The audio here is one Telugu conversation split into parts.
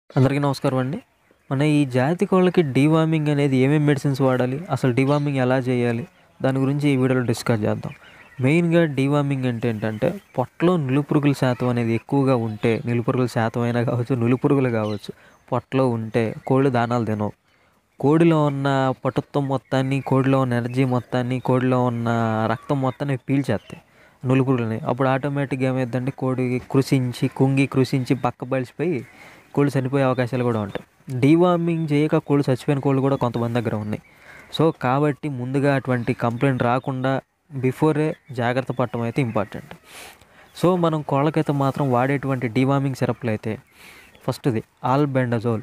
అందరికీ నమస్కారం అండి మన ఈ జాతి కోళ్ళకి డీవార్మింగ్ అనేది ఏమేమి మెడిసిన్స్ వాడాలి అసలు డీవార్మింగ్ ఎలా చేయాలి దాని గురించి ఈ వీడియోలో డిస్కస్ చేద్దాం మెయిన్గా డీవార్మింగ్ అంటే ఏంటంటే పొట్టలో నులుపురుగుల శాతం అనేది ఎక్కువగా ఉంటే నులుపురుగుల శాతం అయినా కావచ్చు నులుపురుగులు కావచ్చు పొట్టలో ఉంటే కోళ్ళు దానాలు తినవు కోడిలో ఉన్న పటుత్వం మొత్తాన్ని కోడిలో ఉన్న ఎనర్జీ మొత్తాన్ని కోడిలో ఉన్న రక్తం మొత్తాన్ని పీల్చేస్తాయి నులుపురుగులని అప్పుడు ఆటోమేటిక్గా ఏమైందంటే కోడి కృషించి కుంగి కృషించి పక్క బలిసిపోయి కోళ్ళు చనిపోయే అవకాశాలు కూడా ఉంటాయి డీవార్మింగ్ చేయక కోళ్ళు చచ్చిపోయిన కోళ్ళు కూడా కొంతమంది దగ్గర ఉన్నాయి సో కాబట్టి ముందుగా అటువంటి కంప్లైంట్ రాకుండా బిఫోరే జాగ్రత్త పడటం అయితే ఇంపార్టెంట్ సో మనం కోళ్ళకైతే మాత్రం వాడేటువంటి డీవార్మింగ్ సిరప్లు అయితే ఫస్ట్ది ఆల్బెండజోల్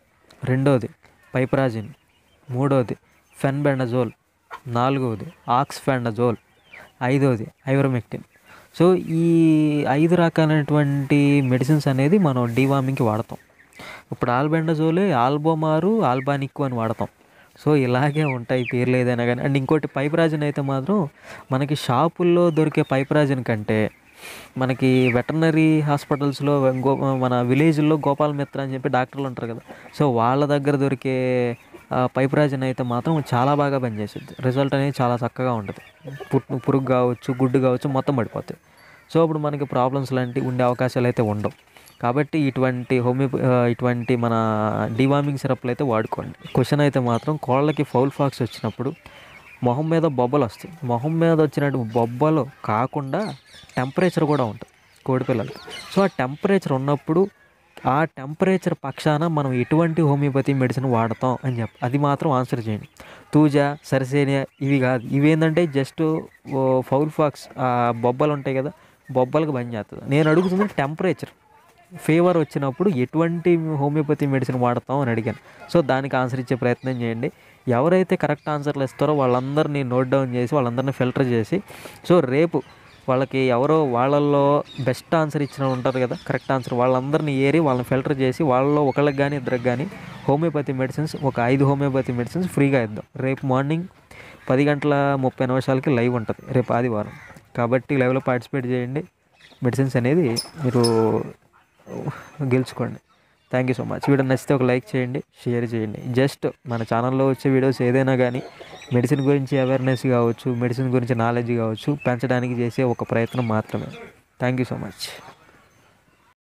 రెండోది పైప్రాజిన్ మూడోది ఫెన్బెండజోల్ నాలుగవది ఆక్స్ఫెండజోల్ ఐదవది ఐవరమెక్టిన్ సో ఈ ఐదు రకాలైనటువంటి మెడిసిన్స్ అనేది మనం డీవార్మింగ్కి వాడతాం ఇప్పుడు ఆల్బెండజోలే ఆల్బోమారు ఆల్బానిక్కు అని వాడతాం సో ఇలాగే ఉంటాయి పేర్లు ఏదైనా కానీ అండ్ ఇంకోటి పైప్రాజిన్ అయితే మాత్రం మనకి షాపుల్లో దొరికే పైప్రాజిన్ కంటే మనకి వెటర్నరీ హాస్పిటల్స్లో గో మన విలేజ్లో గోపాల్ మిత్ర అని చెప్పి డాక్టర్లు ఉంటారు కదా సో వాళ్ళ దగ్గర దొరికే పైప్రాజిన్ అయితే మాత్రం చాలా బాగా పనిచేస్తుంది రిజల్ట్ అనేది చాలా చక్కగా ఉంటుంది పుట్టు పురుగు కావచ్చు గుడ్డు కావచ్చు మొత్తం పడిపోతాయి సో అప్పుడు మనకి ప్రాబ్లమ్స్ లాంటివి ఉండే అవకాశాలు అయితే ఉండవు కాబట్టి ఇటువంటి హోమియో ఇటువంటి మన డివార్మింగ్ సిరప్లు అయితే వాడుకోండి క్వశ్చన్ అయితే మాత్రం కోళ్ళకి ఫౌల్ ఫాక్స్ వచ్చినప్పుడు మొహం మీద బొబ్బలు వస్తాయి మొహం మీద వచ్చినట్టు బొబ్బలు కాకుండా టెంపరేచర్ కూడా ఉంటుంది కోడిపిల్లలకి సో ఆ టెంపరేచర్ ఉన్నప్పుడు ఆ టెంపరేచర్ పక్షాన మనం ఎటువంటి హోమియోపతి మెడిసిన్ వాడతాం అని చెప్పి అది మాత్రం ఆన్సర్ చేయండి తూజా సరసేనియా ఇవి కాదు ఇవి ఏంటంటే జస్ట్ ఫౌల్ ఫాక్స్ బొబ్బలు ఉంటాయి కదా బొబ్బలకు బంద్ చేస్తుంది నేను అడుగుతుంది టెంపరేచర్ ఫీవర్ వచ్చినప్పుడు ఎటువంటి హోమియోపతి మెడిసిన్ వాడతాం అని అడిగాను సో దానికి ఆన్సర్ ఇచ్చే ప్రయత్నం చేయండి ఎవరైతే కరెక్ట్ ఆన్సర్లు ఇస్తారో వాళ్ళందరినీ నోట్ డౌన్ చేసి వాళ్ళందరినీ ఫిల్టర్ చేసి సో రేపు వాళ్ళకి ఎవరో వాళ్ళల్లో బెస్ట్ ఆన్సర్ ఇచ్చిన ఉంటారు కదా కరెక్ట్ ఆన్సర్ వాళ్ళందరినీ ఏరి వాళ్ళని ఫిల్టర్ చేసి వాళ్ళలో ఒకళ్ళకి కానీ ఇద్దరికి కానీ హోమియోపతి మెడిసిన్స్ ఒక ఐదు హోమియోపతి మెడిసిన్స్ ఫ్రీగా ఇద్దాం రేపు మార్నింగ్ పది గంటల ముప్పై నిమిషాలకి లైవ్ ఉంటుంది రేపు ఆదివారం కాబట్టి లైవ్లో పార్టిసిపేట్ చేయండి మెడిసిన్స్ అనేది మీరు గెలుచుకోండి thank you so much video నచ్చితే ఒక లైక్ చేయండి షేర్ చేయండి జస్ట్ మన ఛానల్లో వచ్చే వీడియోస్ ఏదైనా కానీ మెడిసిన్ గురించి అవేర్నెస్ కావచ్చు మెడిసిన్ గురించి నాలెడ్జ్ కావచ్చు పెంచడానికి చేసే ఒక ప్రయత్నం మాత్రమే థ్యాంక్ యూ సో మచ్